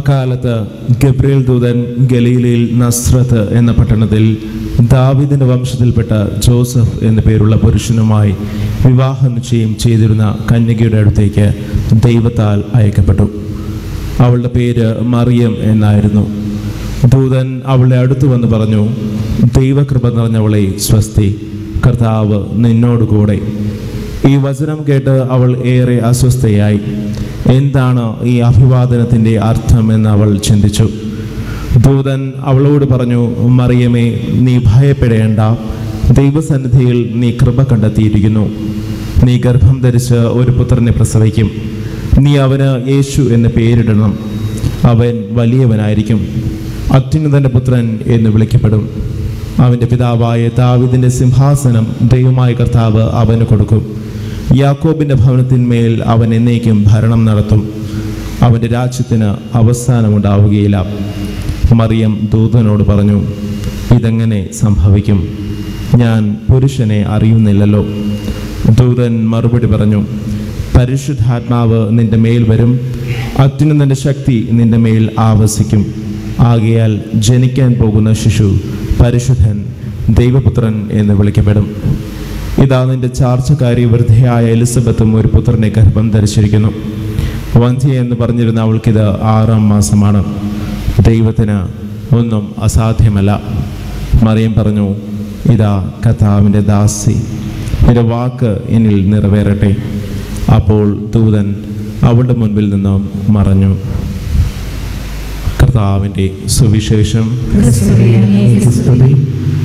അക്കാലത്ത് ഗബ്രിയേൽ ദൂതൻ ഗലീലയിൽ നസ്രത്ത് എന്ന പട്ടണത്തിൽ ദാവിദിന്റെ വംശത്തിൽപ്പെട്ട ജോസഫ് എന്നു പേരുള്ള പുരുഷനുമായി വിവാഹ നിശ്ചയം ചെയ്തിരുന്ന കന്യകയുടെ അടുത്തേക്ക് ദൈവത്താൽ അയക്കപ്പെട്ടു അവളുടെ പേര് മറിയം എന്നായിരുന്നു ദൂതൻ അവളുടെ അടുത്ത് വന്ന് പറഞ്ഞു ദൈവകൃപ നിറഞ്ഞവളെ സ്വസ്തി കർത്താവ് നിന്നോടുകൂടെ ഈ വചനം കേട്ട് അവൾ ഏറെ അസ്വസ്ഥയായി എന്താണ് ഈ അഭിവാദനത്തിൻ്റെ അർത്ഥം എന്ന് അവൾ ചിന്തിച്ചു ദൂതൻ അവളോട് പറഞ്ഞു മറിയമേ നീ ഭയപ്പെടേണ്ട ദൈവസന്നിധിയിൽ നീ കൃപ കണ്ടെത്തിയിരിക്കുന്നു നീ ഗർഭം ധരിച്ച് ഒരു പുത്രനെ പ്രസവിക്കും നീ അവന് യേശു എന്ന് പേരിടണം അവൻ വലിയവനായിരിക്കും അത്യുന്നതൻ്റെ പുത്രൻ എന്ന് വിളിക്കപ്പെടും അവൻ്റെ പിതാവായ ദാവിദിൻ്റെ സിംഹാസനം ദൈവമായ കർത്താവ് അവന് കൊടുക്കും യാക്കോബിൻ്റെ ഭവനത്തിന്മേൽ അവൻ എന്നേക്കും ഭരണം നടത്തും അവൻ്റെ രാജ്യത്തിന് അവസാനമുണ്ടാവുകയില്ല മറിയം ദൂതനോട് പറഞ്ഞു ഇതെങ്ങനെ സംഭവിക്കും ഞാൻ പുരുഷനെ അറിയുന്നില്ലല്ലോ ദൂതൻ മറുപടി പറഞ്ഞു പരിശുദ്ധാത്മാവ് നിന്റെ മേൽ വരും അത്യുന്നതൻ്റെ ശക്തി നിന്റെ മേൽ ആവസിക്കും ആകയാൽ ജനിക്കാൻ പോകുന്ന ശിശു പരിശുദ്ധൻ ദൈവപുത്രൻ എന്ന് വിളിക്കപ്പെടും ഇതാ നിന്റെ ചാർച്ചക്കാരി വൃദ്ധയായ എലിസബത്തും ഒരു പുത്രനെ ഗർഭം ധരിച്ചിരിക്കുന്നു വന്ധ്യ എന്ന് പറഞ്ഞിരുന്ന അവൾക്കിത് ആറാം മാസമാണ് ദൈവത്തിന് ഒന്നും അസാധ്യമല്ല മറിയം പറഞ്ഞു ഇതാ കഥാവിൻ്റെ ദാസി നിന്റെ വാക്ക് എന്നിൽ നിറവേറട്ടെ അപ്പോൾ ദൂതൻ അവളുടെ മുൻപിൽ നിന്നും മറഞ്ഞു കർത്താവിൻ്റെ സുവിശേഷം ക്രിസ്തുവേ, അങ്ങേക്ക് സ്തുതി.